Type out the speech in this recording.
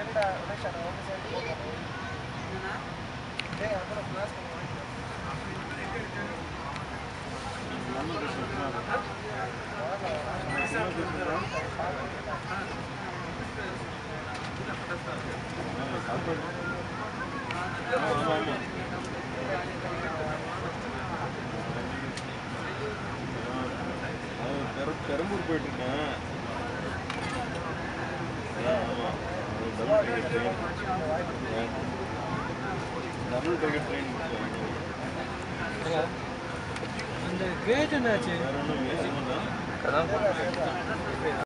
பெரம்பூர் போயிட்டு இருக்கேன் ஆமாம் double ticket train double ticket train அந்த கேட் என்னாச்சு வேற ஒன்றும் யோசிக்க மாட்டேன்